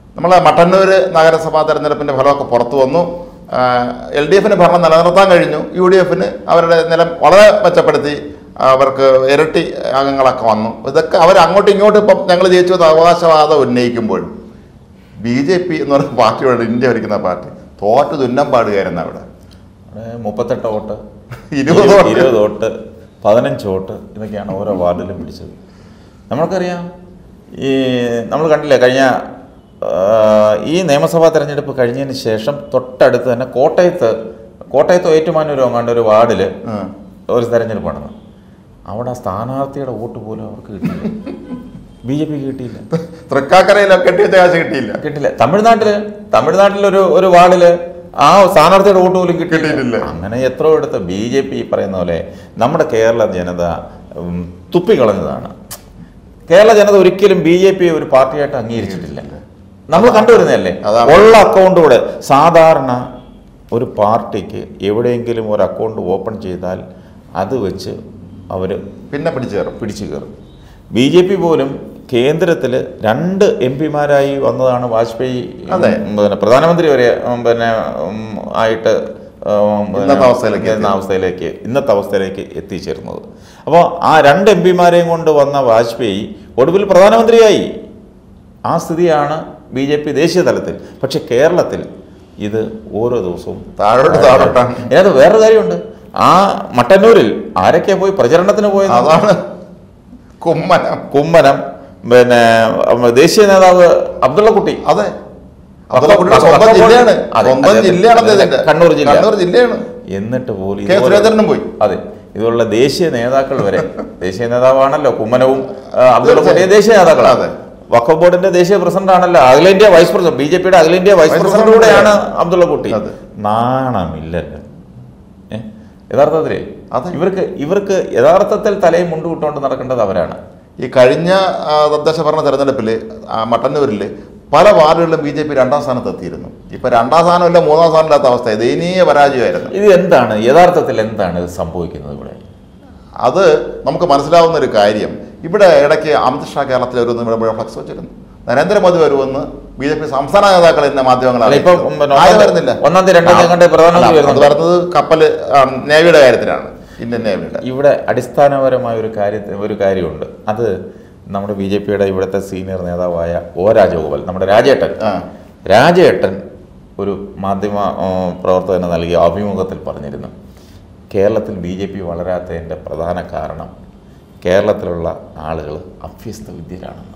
നമ്മളെ മട്ടന്നൂർ നഗരസഭാ തെരഞ്ഞെടുപ്പിൻ്റെ ഫലമൊക്കെ പുറത്തു വന്നു എൽ ഡി എഫിന് ഭരണം നിലനിർത്താൻ കഴിഞ്ഞു യു ഡി എഫിന് അവരുടെ നിലം വളരെ മെച്ചപ്പെടുത്തി അവർക്ക് ഇരട്ടി അംഗങ്ങളൊക്കെ വന്നു ഇതൊക്കെ അവർ അങ്ങോട്ടും ഇങ്ങോട്ടും ഇപ്പം ഞങ്ങൾ ജയിച്ചു എന്ന് അവകാശവാദം ഉന്നയിക്കുമ്പോൾ ബി ജെ പി എന്ന് പറയുന്ന പാർട്ടിയോട് ഇന്ത്യ ഭരിക്കുന്ന പാർട്ടി തോറ്റ് തുന്നം പാടുകയായിരുന്നു അവിടെ അവിടെ മുപ്പത്തെട്ട് വോട്ട് ഇരുപത് വോട്ട്. ഇരുപത് വോട്ട് പതിനഞ്ച് വോട്ട് ഇതൊക്കെയാണ് ഓരോ വാർഡിലും പിടിച്ചത് നമ്മൾക്കറിയാം ഈ നമ്മൾ കണ്ടില്ലേ കഴിഞ്ഞ ആ, ഈ നിയമസഭാ തെരഞ്ഞെടുപ്പ് കഴിഞ്ഞതിന് ശേഷം തൊട്ടടുത്ത് തന്നെ കോട്ടയത്ത് കോട്ടയത്ത് ഏറ്റുമാനൂരോ അങ്ങാണ്ട് ഒരു വാർഡിൽ ഉം. ഒരു തെരഞ്ഞെടുപ്പ് നടന്നു അവിടെ സ്ഥാനാർത്ഥിയുടെ വോട്ട് പോലും അവർക്ക് കിട്ടിയില്ല ബി ജെ പിക്ക് കിട്ടിയില്ല തൃക്കാക്കരയിലൊക്കെ കെട്ടിവെച്ച കാശ് കിട്ടിയില്ല കിട്ടില്ല തമിഴ്നാട്ടില് തമിഴ്നാട്ടിലൊരു ഒരു വാർഡില് ആ സ്ഥാനാർത്ഥിയുടെ വോട്ട് പോലും കിട്ടിയിട്ടില്ല. കിട്ടിയിട്ടില്ല അങ്ങനെ എത്രയോ എടുത്ത് ബി ജെ പി പറയുന്ന പോലെ നമ്മുടെ കേരള ജനത ഉം, തുപ്പിക്കളഞ്ഞതാണ് കേരള ജനത ഒരിക്കലും ബി ജെ പി ഒരു പാർട്ടിയായിട്ട് അംഗീകരിച്ചിട്ടില്ല നമ്മൾ കണ്ടുവരുന്നതല്ലേ അതാണ്. ഉള്ള അക്കൗണ്ടിലൂടെ സാധാരണ ഒരു പാർട്ടിക്ക് എവിടെയെങ്കിലും ഒരു അക്കൗണ്ട് ഓപ്പൺ ചെയ്താൽ അത് വെച്ച് അവർ പിന്നെ പിടിച്ചു കയറും പിടിച്ചു കയറും ബി ജെ പി പോലും കേന്ദ്രത്തിൽ രണ്ട് എം പിമാരായി വന്നതാണ് വാജ്പേയി അതെ. ഉം, പിന്നെ പ്രധാനമന്ത്രി വരെ ഉം, പിന്നെ ഉം, ആയിട്ട് ഉം, പിന്നെ ഇന്നത്തെ അവസ്ഥയിലേക്ക് ഇന്ന അവസ്ഥയിലേക്ക് ഇന്നത്തെ അവസ്ഥയിലേക്ക് എത്തിച്ചേർന്നത് അപ്പോൾ ആ രണ്ട് എം പിമാരെയും കൊണ്ട് വന്ന വാജ്പേയി ഒടുവിൽ പ്രധാനമന്ത്രിയായി ആ സ്ഥിതിയാണ് ബി ജെ പി ദേശീയ തലത്തിൽ പക്ഷെ കേരളത്തിൽ ഇത് ഓരോ ദിവസവും താഴോട്ട് താഴോട്ടാണ് ഇതിനകത്ത് വേറൊരു കാര്യമുണ്ട് ആ മട്ടന്നൂരിൽ ആരൊക്കെ പോയി പ്രചരണത്തിന് പോയത് അതാണ് കുമ്മനം കുമ്മനം പിന്നെ ഉം, ദേശീയ നേതാവ് അബ്ദുള്ളക്കുട്ടി അതെ അബ്ദുള്ളക്കുട്ടിയുടെ സ്വന്തം ജില്ലയാണ് അതെ, സ്വന്തം അതെ, ജില്ലയാണ് അതെ, അദ്ദേഹത്തിന്റെ. കണ്ണൂർ ജില്ല. കണ്ണൂർ ജില്ലയാണ് എന്നിട്ട് പോലും കെ ഇതുപോലെ- സുരേന്ദ്രനും പോയി. അതെ ഇതുള്ള ദേശീയ നേതാക്കൾ വരെ ദേശീയ നേതാവാണല്ലോ കുമ്മനവും ആ, അബ്ദുള്ളക്കുട്ടിയും ദേശീയ നേതാക്കളാണ് അതെ. വഖഫ് ബോർഡിന്റെ ദേശീയ പ്രസിഡന്റ് ആണല്ലോ അഖിലേന്ത്യാ വൈസ് പ്രസിഡന്റ് ബി ജെ പിയുടെ അഖിലേന്ത്യാ വൈസ് വൈസ് പ്രസിഡന്റ് കൂടെയാണ് അബ്ദുള്ളക്കുട്ടി അതെ. നാണമില്ലല്ലോ ഏ? യഥാർത്ഥത്തിലേ അതെ. ഇവർക്ക് ഇവർക്ക് യഥാർത്ഥത്തിൽ തലയും മുണ്ടുവിട്ടുകൊണ്ട് നടക്കേണ്ടത് അവരാണ് ഈ കഴിഞ്ഞ ആ, തദ്ദേശ ഭരണ തെരഞ്ഞെടുപ്പിൽ മട്ടന്നൂരിൽ പല വാർഡുകളിലും ബി ജെ പി രണ്ടാം സ്ഥാനത്ത് എത്തിയിരുന്നു ഇപ്പൊ രണ്ടാം സ്ഥാനമില്ല മൂന്നാം സ്ഥാനം ഇല്ലാത്ത അവസ്ഥ ദയനീയ പരാജയമായിരുന്നു ഇത് എന്താണ് യഥാർത്ഥത്തിൽ എന്താണ് ഇത് സംഭവിക്കുന്നത് ഇവിടെ അത് നമുക്ക് മനസ്സിലാവുന്ന ഒരു കാര്യം ഇവിടെ ഇടയ്ക്ക് അമിത് ഷാ കേരളത്തിൽ വരുമെന്ന് ഇവിടെ ഇവിടെ ഫ്ലക്സ് വെച്ചിരുന്നു നരേന്ദ്രമോദി വരുമെന്ന് ബി ജെ പി സംസ്ഥാന നേതാക്കൾ ഇന്ന മാധ്യമങ്ങൾ അല്ല, ഇപ്പൊ അറിയിച്ചു. പിന്നെ ആരും ഒന്നാം വരുന്നില്ല ഒന്നാം തീയതി, രണ്ടാം തീയതി കണ്ട് പ്രധാനമന്ത്രി അല്ല, അത് വരുന്നുണ്ട്. വരുന്നത് കപ്പൽ നേവിയുടെ കാര്യത്തിലാണ് ഇന്ത്യൻ നേവിയുടെ ഇവിടെ അടിസ്ഥാനപരമായ ഒരു കാര്യത്തിൽ ഒരു കാര്യമുണ്ട് അത് നമ്മുടെ ബി ജെ പിയുടെ ഇവിടുത്തെ സീനിയർ നേതാവായ ഒ രാജഗോപാൽ നമ്മുടെ രാജേട്ടൻ ആ. രാജേട്ടൻ ഒരു മാധ്യമ ആ, പ്രവർത്തകന് നൽകിയ അഭിമുഖത്തിൽ പറഞ്ഞിരുന്നു കേരളത്തിൽ ബി ജെ പി വളരാത്തതിൻ്റെ പ്രധാന കാരണം കേരളത്തിലുള്ള ആളുകൾ അഭ്യസ്ത വിദ്യരാണെന്ന്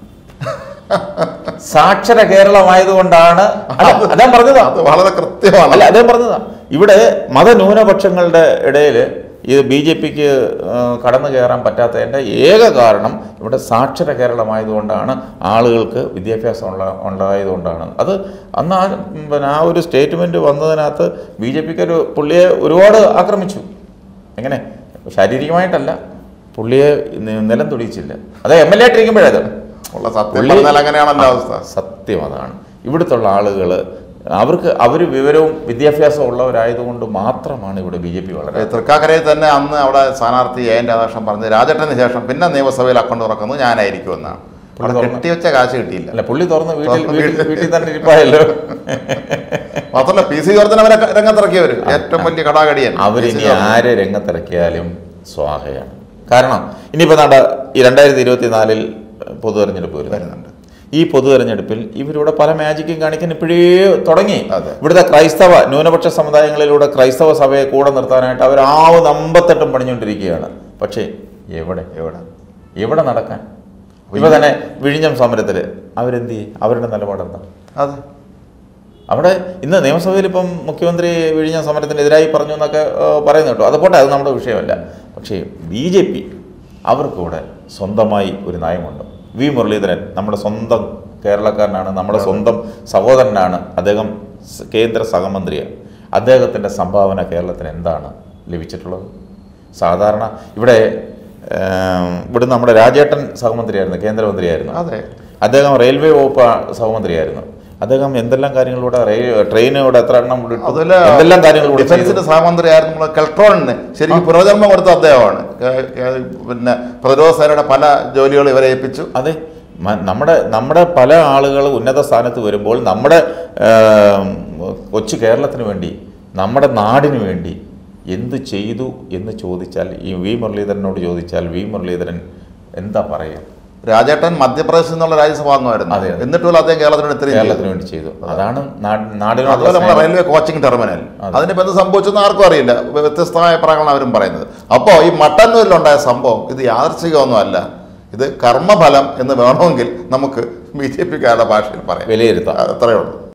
സാക്ഷര കേരളമായതുകൊണ്ടാണ് അല്ല, അദ്ദേഹം പറഞ്ഞതാ അത് വളരെ കൃത്യമാണ് അല്ല അദ്ദേഹം പറഞ്ഞതാ ഇവിടെ മതന്യൂനപക്ഷങ്ങളുടെ ഇടയിൽ ഇത് ബി ജെ പിക്ക് കടന്നു കയറാൻ പറ്റാത്തതിൻ്റെ ഏക കാരണം ഇവിടെ സാക്ഷര കേരളമായതുകൊണ്ടാണ് ആളുകൾക്ക് വിദ്യാഭ്യാസം ഉള്ള ഉണ്ടായതുകൊണ്ടാണ് അത് അന്ന് ആ ഉം, പിന്നെ ആ ഒരു സ്റ്റേറ്റ്മെൻറ്റ് വന്നതിനകത്ത് ബി ജെ പിക്ക് ഒരു പുള്ളിയെ ഒരുപാട് ആക്രമിച്ചു എങ്ങനെ ശാരീരികമായിട്ടല്ല പുള്ളിയെ നി- നിലം തൊടിയിച്ചില്ല അത് എം എൽ എ ആയിട്ടിരിക്കുമ്പോഴത് ഉള്ള സത്യം പുള്ളി- പറഞ്ഞാൽ അങ്ങനെയാണല്ലോ അവസ്ഥ സത്യം അതാണ് ഇവിടുത്തുള്ള ആളുകൾ അവർക്ക് അവർ വിവരവും വിദ്യാഭ്യാസവും ഉള്ളവരായതുകൊണ്ട് മാത്രമാണ് ഇവിടെ ബി ജെ പി വളരെ തൃക്കാക്കരയിൽ തന്നെ അന്ന് അവിടെ സ്ഥാനാർത്ഥി എ എൻ രാധാകൃഷ്ണൻ പറഞ്ഞത് രാജേട്ടന് ശേഷം പിന്നെ നിയമസഭയിൽ അക്കൗണ്ട് തുറക്കുന്നത് ഞാനായിരിക്കും എന്നാണ് അവിടെ തുറന്ന്- കെട്ടിവെച്ച കാശ് കിട്ടിയില്ല അല്ല പുള്ളി തുറന്ന് വീട്ടിൽ തുറന്ന് വീട്ടിൽ വീട്ടിൽ- വീട്ടിൽ തന്നെ ഇരിപ്പായല്ലോ മാത്രമല്ല പി സി ജോർജൻ അവരെ രംഗത്തിറക്കിയവർ ഏറ്റവും വലിയ കടാകടിയൻ അവരിനി പി. സി. ജോർജ്. ആരെ രംഗത്തിറക്കിയാലും സ്വാഹയാണ് കാരണം ഇനിയിപ്പോൾ നാണ്ട ഈ രണ്ടായിരത്തി ഇരുപത്തി നാലിൽ പൊതു തെരഞ്ഞെടുപ്പ് വരുന്നുണ്ട് വരുന്നുണ്ട് ഈ പൊതു തെരഞ്ഞെടുപ്പിൽ ഇവരിവിടെ പല മാജിക്കും കാണിക്കാൻ ഇപ്പോഴേ തുടങ്ങി അതെ. ഇവിടുത്തെ ക്രൈസ്തവ ന്യൂനപക്ഷ സമുദായങ്ങളിലൂടെ ക്രൈസ്തവ സഭയെ കൂടെ നിർത്താനായിട്ട് അവർ ആവും അമ്പത്തെട്ടും പണിഞ്ഞുകൊണ്ടിരിക്കുകയാണ് പക്ഷേ എവിടെ എവിടെ എവിടെ നടക്കാൻ ഇപ്പൊ തന്നെ വിഴിഞ്ഞം സമരത്തിൽ അവരെന്ത് ചെയ്യും അവരുടെ നിലപാടെന്താ അതെ അവിടെ ഇന്ന് നിയമസഭയിൽ ഇപ്പം മുഖ്യമന്ത്രി വിഴിഞ്ഞം സമരത്തിനെതിരായി പറഞ്ഞു എന്നൊക്കെ ഏഹ്, പറയുന്നു കേട്ടോ അത് പോട്ടെ അത് നമ്മുടെ വിഷയമല്ല പക്ഷേ ബി ജെ പി അവർക്കിവിടെ സ്വന്തമായി ഒരു നയമുണ്ട് വി മുരളീധരൻ നമ്മുടെ സ്വന്തം കേരളക്കാരനാണ് നമ്മുടെ സ്വന്തം സഹോദരനാണ് അദ്ദേഹം സ് കേന്ദ്ര സഹമന്ത്രിയാണ് അദ്ദേഹത്തിൻ്റെ സംഭാവന കേരളത്തിന് എന്താണ് ലഭിച്ചിട്ടുള്ളത് സാധാരണ ഇവിടെ ഏഹ്, ഇവിടെ നമ്മുടെ രാജേട്ടൻ സഹമന്ത്രിയായിരുന്നു കേന്ദ്രമന്ത്രിയായിരുന്നു അതെ അദ്ദേഹം റെയിൽവേ വകുപ്പ് സഹമന്ത്രിയായിരുന്നു അദ്ദേഹം എന്തെല്ലാം കാര്യങ്ങളിലൂടെ റെയിൽ ട്രെയിനിലൂടെ എത്ര എണ്ണം വിട്ടു അതില് എന്തെല്ലാം കാര്യങ്ങളിലൂടെ ഡിഫൻസിന്റെ സഹമന്ത്രിയായിരുന്നു നമ്മളെ കെൽട്രോണിന് ശരിക്കും പുനർജന്മം കൊടുത്ത അദ്ദേഹമാണ് കെ- കെ- പിന്നെ പ്രതിരോധ സേനയുടെ പല ജോലികളും ഇവരെ ഏൽപ്പിച്ചു അതെ മ- നമ്മുടെ നമ്മുടെ പല ആളുകൾ ഉന്നത സ്ഥാനത്ത് വരുമ്പോൾ നമ്മുടെ ആ, കൊച്ചു കേരളത്തിന് വേണ്ടി നമ്മുടെ നാടിന് വേണ്ടി എന്ത് ചെയ്തു എന്ന് ചോദിച്ചാൽ ഈ വി മുരളീധരനോട് ചോദിച്ചാൽ വി മുരളീധരൻ എന്താ പറയുക രാജേട്ടൻ മധ്യപ്രദേശിൽ നിന്നുള്ള രാജ്യസഭ അംഗമായിരുന്നു അതെ, അതെ. എന്നിട്ട് പോലും അദ്ദേഹം കേരളത്തിന് ഇത്രയും ചെയ്തു. കേരളത്തിന് വേണ്ടി ചെയ്തു അതാണ് നാട്- നാടിനോടുള്ള അതുപോലെ നമ്മുടെ സ്നേഹം. റെയിൽവേ കോച്ചിങ് ടെർമിനൽ അതെ. അതിനിപ്പോൾ എന്ത് സംഭവിച്ചെന്ന് ആർക്കും അറിയില്ല വ്യത്യസ്തമായ അഭിപ്രായങ്ങളാണ് അവരും പറയുന്നത് അപ്പോൾ ഈ മട്ടന്നൂരിലുണ്ടായ സംഭവം ഇത് യാദർച്ഛികമൊന്നുമല്ല ഇത് കർമ്മഫലം എന്ന് വേണമെങ്കിൽ നമുക്ക് ബി ജെ പിക്കാരുടെ ഭാഷയിൽ പറയാം വിലയിരുത്താം അത്രയേ ഉള്ളൂ